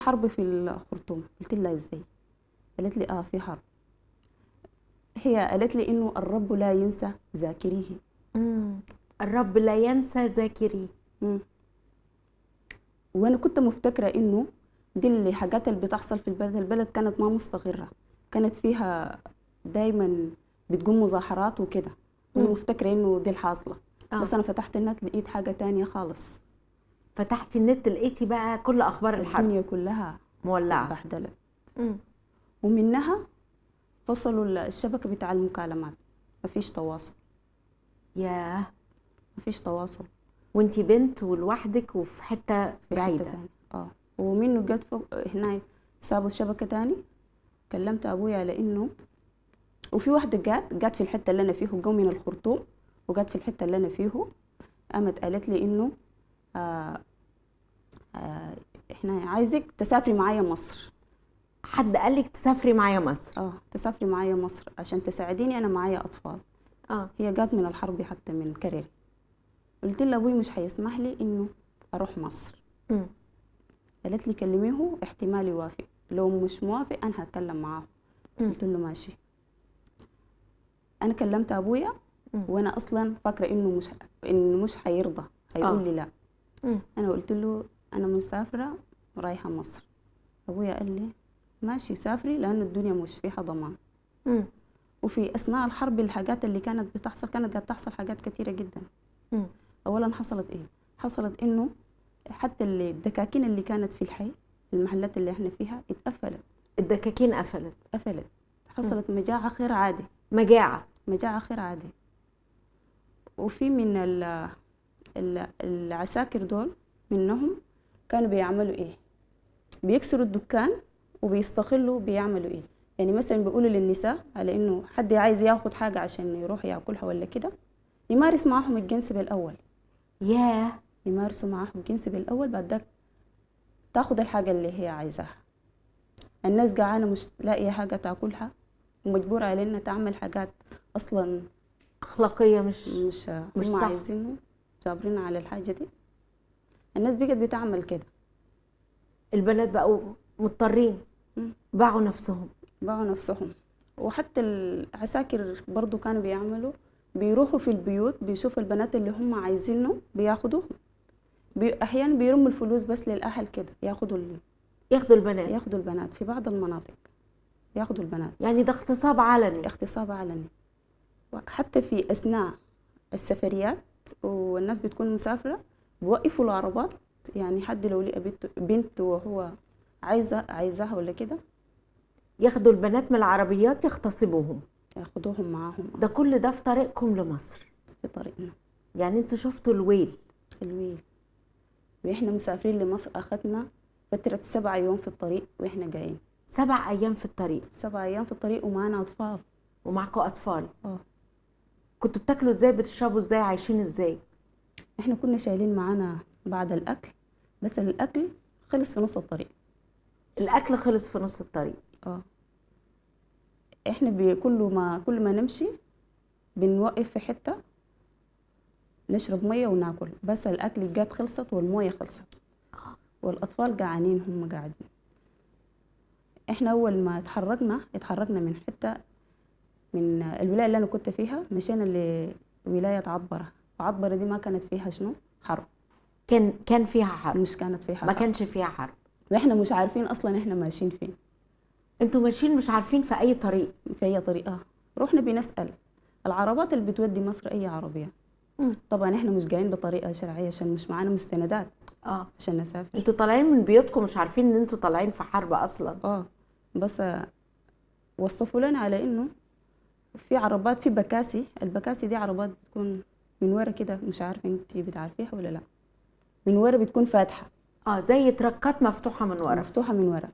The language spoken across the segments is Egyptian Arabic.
حرب في الخرطوم قلت لها ازاي قالت لي اه في حرب هي قالت لي انه الرب لا ينسى ذاكريه مم. الرب لا ينسى ذاكريه مم. وانا كنت مفتكره انه دي الحاجات اللي بتحصل في البلد البلد كانت ما مستقره كانت فيها دايما بتقوم مظاهرات وكده وانا مم. مفتكره انه دي الحاصله آه. بس انا فتحت النت لقيت حاجه تانية خالص فتحتي النت لقيتي بقى كل اخبار الحرب الدنيا كلها مولعه بهدلت مم. ومنها فصلوا الشبكه بتاع المكالمات مفيش تواصل ياه مفيش تواصل وانتي بنت ولوحدك وفي حته في حتة بعيده تاني. اه ومنه جت فوق هنا سابوا الشبكة تاني كلمت أبويا على إنه وفي واحدة جات جات في الحتة اللي أنا فيه جو من الخرطوم وجات في الحتة اللي أنا فيه قامت قالت لي إنه آه آه إحنا عايزك تسافري معايا مصر حد قال لك تسافري معايا مصر اه تسافري معايا مصر عشان تساعديني أنا معايا أطفال اه هي جات من الحرب حتى من كريري قلت لها أبوي مش هيسمح لي إنه أروح مصر مم. قالت لي كلميه احتمال يوافق لو مش موافق انا هتكلم معاه مم. قلت له ماشي انا كلمت ابويا مم. وانا اصلا فاكره انه مش انه مش هيرضى هيقول آه. لي لا مم. انا قلت له انا مسافره رايحه مصر ابويا قال لي ماشي سافري لانه الدنيا مش فيها ضمان مم. وفي اثناء الحرب الحاجات اللي كانت بتحصل كانت قاعد تحصل حاجات كتيره جدا مم. اولا حصلت ايه حصلت انه حتى اللي الدكاكين اللي كانت في الحي المحلات اللي احنا فيها اتقفلت الدكاكين قفلت قفلت حصلت مجاعة غير عادي مجاعه مجاعة غير عادي وفي من ال ال العساكر دول منهم كانوا بيعملوا ايه بيكسروا الدكان وبيستقلوا بيعملوا ايه يعني مثلا بيقولوا للنساء على انه حد عايز ياخد حاجة عشان يروح ياكلها ولا كده يمارس معاهم الجنس بالاول ياه يمارسوا معاهم الجنس بالاول بعد ذاك تاخد الحاجة اللي هي عايزاها الناس جعانة مش لاقية حاجة تاكلها ومجبورة على انها تعمل حاجات اصلا اخلاقيه مش مش مش هم صح. عايزينه جابرين على الحاجة دي الناس بقت بتعمل كده البنات بقوا مضطرين مم. باعوا نفسهم باعوا نفسهم وحتى العساكر برضو كانوا بيعملوا بيروحوا في البيوت بيشوفوا البنات اللي هم عايزينه بياخدوهم بي... احيانا بيرموا الفلوس بس للاهل كده ياخدوا ال... ياخدوا البنات ياخدوا البنات في بعض المناطق ياخدوا البنات يعني ده اغتصاب علني اغتصاب علني حتى في اثناء السفريات والناس بتكون مسافره بيوقفوا العربات يعني حد لو لقى بنت بنت وهو عايزه عايزاها ولا كده ياخدوا البنات من العربيات يغتصبوهم ياخدوهم معاهم ده كل ده في طريقكم لمصر في طريقنا يعني انتوا شفتوا الويل الويل واحنا مسافرين لمصر اخذنا فترة سبعة يوم في الطريق واحنا جايين سبع ايام في الطريق سبعة ايام في الطريق ومعانا اطفال ومعكم اطفال اه كنتوا بتاكلوا ازاي بتشربوا ازاي عايشين ازاي احنا كنا شايلين معانا بعد الاكل بس الاكل خلص في نص الطريق الاكل خلص في نص الطريق اه احنا بي- كل ما كل ما نمشي بنوقف في حتة نشرب مية وناكل بس الاكل جات خلصت والمية خلصت والاطفال جعانين هم قاعدين احنا اول ما اتحركنا اتحركنا من حتة من الولاية اللي انا كنت فيها مشينا لولاية عطبرة وعطبرة دي ما كانت فيها شنو حرب كان كان فيها حرب مش كانت فيها ما حرب كانش فيها حرب واحنا مش عارفين اصلا احنا ماشيين فين انتوا ماشيين مش عارفين في اي طريق في اي طريقه رحنا بنسال العربات اللي بتودي مصر اي عربيه مم. طبعا احنا مش جايين بطريقه شرعيه عشان مش معانا مستندات اه عشان نسافر انتوا طالعين من بيوتكم مش عارفين ان انتوا طالعين في حرب اصلا اه بس آه، وصفوا لنا على انه في عربات في بكاسي البكاسي دي عربات بتكون من ورا كده مش عارفه انت بتعرفيها ولا لا من ورا بتكون فاتحه اه زي تركات مفتوحه من ورا مفتوحه من ورا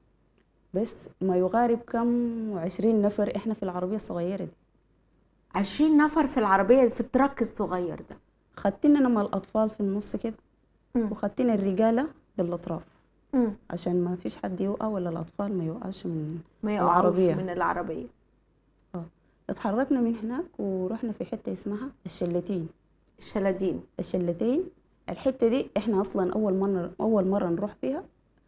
بس ما يقارب كم وعشرين نفر احنا في العربيه الصغيره دي 20 نفر في العربيه في التراك الصغير ده خدتنا مع الاطفال في النص كده مم. وخدتنا الرجاله بالاطراف مم. عشان ما فيش حد يوقع ولا الاطفال ما يوقعش من ما يقعوش العربية. من العربيه اه اتحركنا من هناك ورحنا في حته اسمها الشلتين الشلادين الشلتين الحته دي احنا اصلا اول مره اول مره نروح فيها